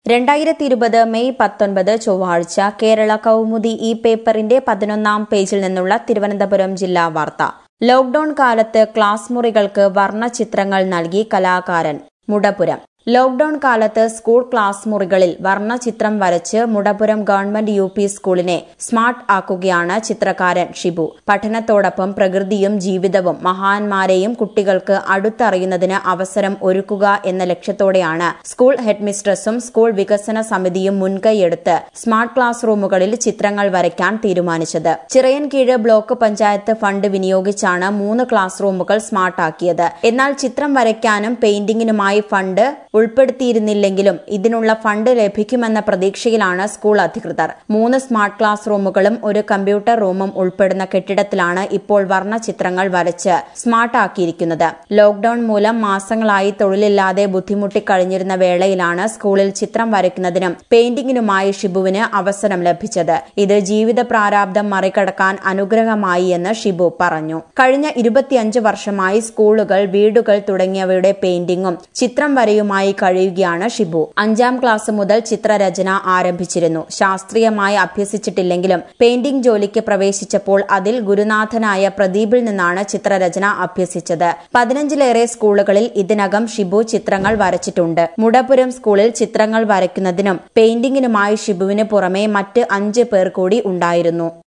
രണ്ടായിരത്തി ഇരുപത് മെയ് പത്തൊൻപത് ചൊവ്വാഴ്ച കേരള കൗമുദി ഈ പേപ്പറിന്റെ പതിനൊന്നാം പേജിൽ നിന്നുള്ള തിരുവനന്തപുരം ജില്ലാ വാർത്ത ലോക്ഡൌൺ കാലത്ത് ക്ലാസ് മുറികൾക്ക് വർണ്ണചിത്രങ്ങൾ നൽകി കലാകാരൻ മുടപുരം ലോക്ഡൌൺ കാലത്ത് സ്കൂൾ ക്ലാസ് മുറികളിൽ വർണ്ണചിത്രം വരച്ച് മുടപുരം ഗവൺമെന്റ് യു പി സ്കൂളിനെ സ്മാർട്ട് ആക്കുകയാണ് ചിത്രകാരൻ ഷിബു പഠനത്തോടൊപ്പം പ്രകൃതിയും ജീവിതവും മഹാന്മാരെയും കുട്ടികൾക്ക് അടുത്തറിയുന്നതിന് അവസരം ഒരുക്കുക എന്ന ലക്ഷ്യത്തോടെയാണ് സ്കൂൾ ഹെഡ്മിസ്ട്രസും സ്കൂൾ വികസന സമിതിയും മുൻകൈയെടുത്ത് സ്മാർട്ട് ക്ലാസ് റൂമുകളിൽ ചിത്രങ്ങൾ വരയ്ക്കാൻ തീരുമാനിച്ചത് ചിറയൻകീഴ് ബ്ലോക്ക് പഞ്ചായത്ത് ഫണ്ട് വിനിയോഗിച്ചാണ് മൂന്ന് ക്ലാസ് റൂമുകൾ സ്മാർട്ടാക്കിയത് എന്നാൽ ചിത്രം വരയ്ക്കാനും പെയിന്റിംഗിനുമായി ഫണ്ട് ഉൾപ്പെടുത്തിയിരുന്നില്ലെങ്കിലും ഇതിനുള്ള ഫണ്ട് ലഭിക്കുമെന്ന പ്രതീക്ഷയിലാണ് സ്കൂൾ അധികൃതർ മൂന്ന് സ്മാർട്ട് ക്ലാസ് റൂമുകളും ഒരു കമ്പ്യൂട്ടർ റൂമും ഉൾപ്പെടുന്ന കെട്ടിടത്തിലാണ് ഇപ്പോൾ വർണ്ണചിത്രങ്ങൾ വരച്ച് സ്മാർട്ടാക്കിയിരിക്കുന്നത് ലോക്ഡൌൺ മൂലം മാസങ്ങളായി തൊഴിലില്ലാതെ ബുദ്ധിമുട്ടി കഴിഞ്ഞിരുന്ന വേളയിലാണ് സ്കൂളിൽ ചിത്രം വരയ്ക്കുന്നതിനും പെയിന്റിംഗിനുമായി ഷിബുവിന് അവസരം ലഭിച്ചത് ഇത് ജീവിത പ്രാരാബ്ദം മറികടക്കാൻ അനുഗ്രഹമായി എന്ന് ഷിബു പറഞ്ഞു കഴിഞ്ഞ ഇരുപത്തിയഞ്ച് വർഷമായി സ്കൂളുകൾ വീടുകൾ തുടങ്ങിയവയുടെ പെയിന്റിംഗും ചിത്രം വരയുമായി കഴിയുകയാണ് ഷിബു അഞ്ചാം ക്ലാസ് മുതൽ ചിത്രരചന ആരംഭിച്ചിരുന്നു ശാസ്ത്രീയമായി അഭ്യസിച്ചിട്ടില്ലെങ്കിലും പെയിന്റിംഗ് ജോലിക്ക് പ്രവേശിച്ചപ്പോൾ അതിൽ ഗുരുനാഥനായ പ്രദീപിൽ നിന്നാണ് ചിത്രരചന അഭ്യസിച്ചത് പതിനഞ്ചിലേറെ സ്കൂളുകളിൽ ഇതിനകം ഷിബു ചിത്രങ്ങൾ വരച്ചിട്ടുണ്ട് മുടപുരം സ്കൂളിൽ ചിത്രങ്ങൾ വരയ്ക്കുന്നതിനും പെയിന്റിംഗിനുമായി ഷിബുവിന് പുറമെ മറ്റ് അഞ്ച് പേർ കൂടി ഉണ്ടായിരുന്നു